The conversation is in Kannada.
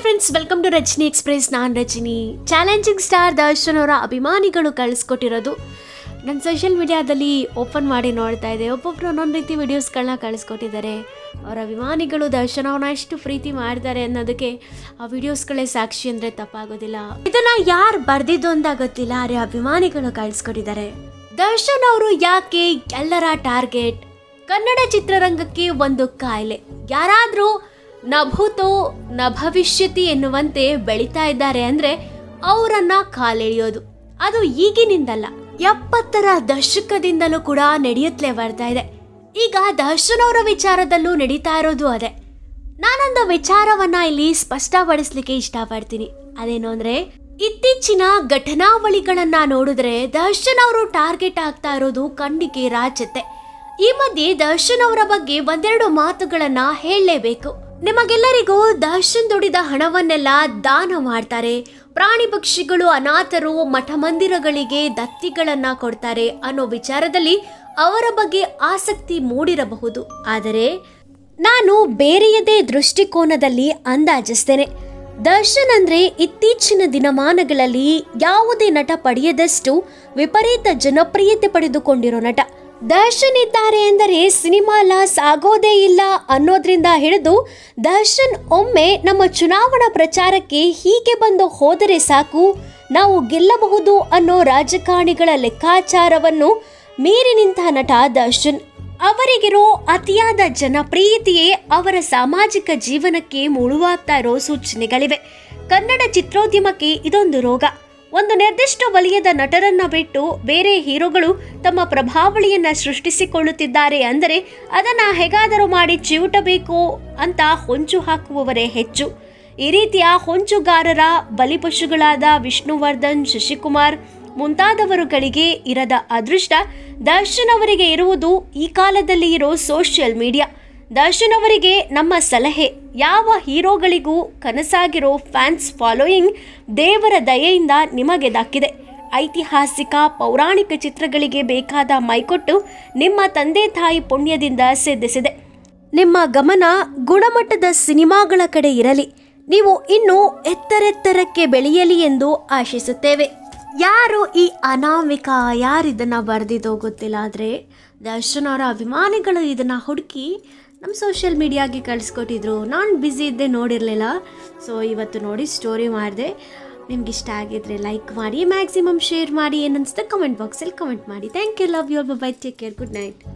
friends welcome to Rajini express ನಾನು ರಜನಿ ಚಾಲೆಂಜಿಂಗ್ ಸ್ಟಾರ್ ದರ್ಶನ್ ಅವರ ಅಭಿಮಾನಿಗಳು ಕಳಿಸ್ಕೊಟ್ಟಿರೋದು ನನ್ನ ಸೋಷಿಯಲ್ ಮೀಡಿಯಾದಲ್ಲಿ ಓಪನ್ ಮಾಡಿ ನೋಡ್ತಾ ಇದೆ ಒಬ್ಬೊಬ್ಬರು ಒಂದೊಂದು ರೀತಿ ವಿಡಿಯೋಸ್ಗಳನ್ನ ಕಳಿಸ್ಕೊಟ್ಟಿದ್ದಾರೆ ಅವರ ಅಭಿಮಾನಿಗಳು ದರ್ಶನ್ ಅವ್ರನ್ನ ಎಷ್ಟು ಪ್ರೀತಿ ಮಾಡ್ತಾರೆ ಅನ್ನೋದಕ್ಕೆ ಆ ವಿಡಿಯೋಸ್ಗಳೇ ಸಾಕ್ಷಿ ಅಂದರೆ ತಪ್ಪಾಗೋದಿಲ್ಲ ಇದನ್ನ ಯಾರು ಬರ್ದಿದ್ದು ಅಂತ ಗೊತ್ತಿಲ್ಲ ಆದರೆ ಅಭಿಮಾನಿಗಳು ಕಳಿಸ್ಕೊಟ್ಟಿದ್ದಾರೆ ದರ್ಶನ್ ಅವರು ಯಾಕೆ ಎಲ್ಲರ ಟಾರ್ಗೆಟ್ ಕನ್ನಡ ಚಿತ್ರರಂಗಕ್ಕೆ ಒಂದು ಕಾಯಿಲೆ ಯಾರಾದರೂ ನಭೂತೋ ನ ಭವಿಷ್ಯತಿ ಎನ್ನುವಂತೆ ಬೆಳೀತಾ ಇದ್ದಾರೆ ಅಂದ್ರೆ ಅವರನ್ನ ಕಾಲೆಳೆಯೋದು ಅದು ಈಗಿನಿಂದಲ್ಲ ಎಪ್ಪತ್ತರ ದಶಕದಿಂದಲೂ ಕೂಡ ನಡೆಯುತ್ತಲೇ ಬರ್ತಾ ಇದೆ ಈಗ ದರ್ಶನ್ ಅವರ ವಿಚಾರದಲ್ಲೂ ನಡೀತಾ ಇರೋದು ಅದೇ ನಾನೊಂದು ವಿಚಾರವನ್ನ ಇಲ್ಲಿ ಸ್ಪಷ್ಟಪಡಿಸ್ಲಿಕ್ಕೆ ಇಷ್ಟಪಡ್ತೀನಿ ಅದೇನು ಅಂದ್ರೆ ಇತ್ತೀಚಿನ ಘಟನಾವಳಿಗಳನ್ನ ನೋಡಿದ್ರೆ ದರ್ಶನ್ ಅವರು ಟಾರ್ಗೆಟ್ ಆಗ್ತಾ ಇರೋದು ಕಣ್ಣಿಗೆ ರಾಜತೆ ಈ ಮಧ್ಯೆ ದರ್ಶನ್ ಅವರ ಬಗ್ಗೆ ಒಂದೆರಡು ಮಾತುಗಳನ್ನ ಹೇಳಲೇಬೇಕು ನಿಮಗೆಲ್ಲರಿಗೂ ದರ್ಶನ್ ದುಡಿದ ಹಣವನ್ನೆಲ್ಲ ದಾನ ಮಾಡ್ತಾರೆ ಪ್ರಾಣಿ ಪಕ್ಷಿಗಳು ಅನಾಥರು ಮಠ ಮಂದಿರಗಳಿಗೆ ದತ್ತಿಗಳನ್ನ ಕೊಡ್ತಾರೆ ಅನ್ನೋ ವಿಚಾರದಲ್ಲಿ ಅವರ ಬಗ್ಗೆ ಆಸಕ್ತಿ ಮೂಡಿರಬಹುದು ಆದರೆ ನಾನು ಬೇರೆಯದೇ ದೃಷ್ಟಿಕೋನದಲ್ಲಿ ಅಂದಾಜಿಸ್ತೇನೆ ದರ್ಶನ್ ಅಂದ್ರೆ ಇತ್ತೀಚಿನ ದಿನಮಾನಗಳಲ್ಲಿ ಯಾವುದೇ ನಟ ಪಡೆಯದಷ್ಟು ವಿಪರೀತ ಜನಪ್ರಿಯತೆ ಪಡೆದುಕೊಂಡಿರೋ ನಟ ದರ್ಶನ್ ಇದ್ದಾರೆ ಎಂದರೆ ಸಿನಿಮಾ ಲಾಸ್ ಆಗೋದೇ ಇಲ್ಲ ಅನ್ನೋದ್ರಿಂದ ಹಿಡಿದು ದರ್ಶನ್ ಒಮ್ಮೆ ನಮ್ಮ ಚುನಾವಣಾ ಪ್ರಚಾರಕ್ಕೆ ಹೀಗೆ ಬಂದು ಹೋದರೆ ಸಾಕು ನಾವು ಗೆಲ್ಲಬಹುದು ಅನ್ನೋ ರಾಜಕಾರಣಿಗಳ ಲೆಕ್ಕಾಚಾರವನ್ನು ಮೀರಿ ನಿಂತ ನಟ ದರ್ಶನ್ ಅವರಿಗಿರೋ ಅತಿಯಾದ ಜನಪ್ರಿಯತೆಯೇ ಅವರ ಸಾಮಾಜಿಕ ಜೀವನಕ್ಕೆ ಮುಳುವಾಗ್ತಾ ಇರೋ ಸೂಚನೆಗಳಿವೆ ಕನ್ನಡ ಚಿತ್ರೋದ್ಯಮಕ್ಕೆ ಇದೊಂದು ರೋಗ ಒಂದು ನಿರ್ದಿಷ್ಟ ವಲಯದ ನಟರನ್ನ ಬಿಟ್ಟು ಬೇರೆ ಹೀರೋಗಳು ತಮ್ಮ ಪ್ರಭಾವಳಿಯನ್ನ ಸೃಷ್ಟಿಸಿಕೊಳ್ಳುತ್ತಿದ್ದಾರೆ ಅಂದರೆ ಅದನ್ನ ಹೇಗಾದರೂ ಮಾಡಿ ಚಿವುಟಬೇಕು ಅಂತ ಹೊಂಚು ಹಾಕುವವರೇ ಹೆಚ್ಚು ಈ ರೀತಿಯ ಹೊಂಚುಗಾರರ ಬಲಿಪಶುಗಳಾದ ವಿಷ್ಣುವರ್ಧನ್ ಶಶಿಕುಮಾರ್ ಮುಂತಾದವರುಗಳಿಗೆ ಇರದ ಅದೃಷ್ಟ ದರ್ಶನ್ ಅವರಿಗೆ ಇರುವುದು ಈ ಕಾಲದಲ್ಲಿ ಇರೋ ಸೋಷಿಯಲ್ ಮೀಡಿಯಾ ದರ್ಶನ್ ಅವರಿಗೆ ನಮ್ಮ ಸಲಹೆ ಯಾವ ಹೀರೋಗಳಿಗೂ ಕನಸಾಗಿರೋ ಫ್ಯಾನ್ಸ್ ಫಾಲೋಯಿಂಗ್ ದೇವರ ದಯೆಯಿಂದ ನಿಮಗೆ ದಕ್ಕಿದೆ ಐತಿಹಾಸಿಕ ಪೌರಾಣಿಕ ಚಿತ್ರಗಳಿಗೆ ಬೇಕಾದ ಮೈಕೊಟ್ಟು ನಿಮ್ಮ ತಂದೆ ತಾಯಿ ಪುಣ್ಯದಿಂದ ಸಿದ್ಧಿಸಿದೆ ನಿಮ್ಮ ಗಮನ ಗುಣಮಟ್ಟದ ಸಿನಿಮಾಗಳ ಕಡೆ ಇರಲಿ ನೀವು ಇನ್ನೂ ಎತ್ತರೆತ್ತರಕ್ಕೆ ಬೆಳೆಯಲಿ ಎಂದು ಆಶಿಸುತ್ತೇವೆ ಯಾರು ಈ ಅನಾಮಿಕ ಯಾರು ಇದನ್ನು ಬರೆದಿದ್ದೋ ಗೊತ್ತಿಲ್ಲ ಆದರೆ ದರ್ಶನ್ ಅವರ ಅಭಿಮಾನಿಗಳು ಇದನ್ನು ಹುಡುಕಿ ನಮ್ಮ ಸೋಷಿಯಲ್ ಮೀಡಿಯಾಗೆ ಕಳಿಸ್ಕೊಟ್ಟಿದ್ರು ನಾನು ಬ್ಯುಸಿ ಇದ್ದೆ ನೋಡಿರಲಿಲ್ಲ ಸೊ ಇವತ್ತು ನೋಡಿ ಸ್ಟೋರಿ ಮಾಡಿದೆ ನಿಮ್ಗೆ ಇಷ್ಟ ಆಗಿದ್ರೆ ಲೈಕ್ ಮಾಡಿ ಮ್ಯಾಕ್ಸಿಮಮ್ ಶೇರ್ ಮಾಡಿ ಏನನ್ಸುತ್ತೆ ಕಮೆಂಟ್ ಬಾಕ್ಸಲ್ಲಿ ಕಮೆಂಟ್ ಮಾಡಿ thank you love you bye take care good night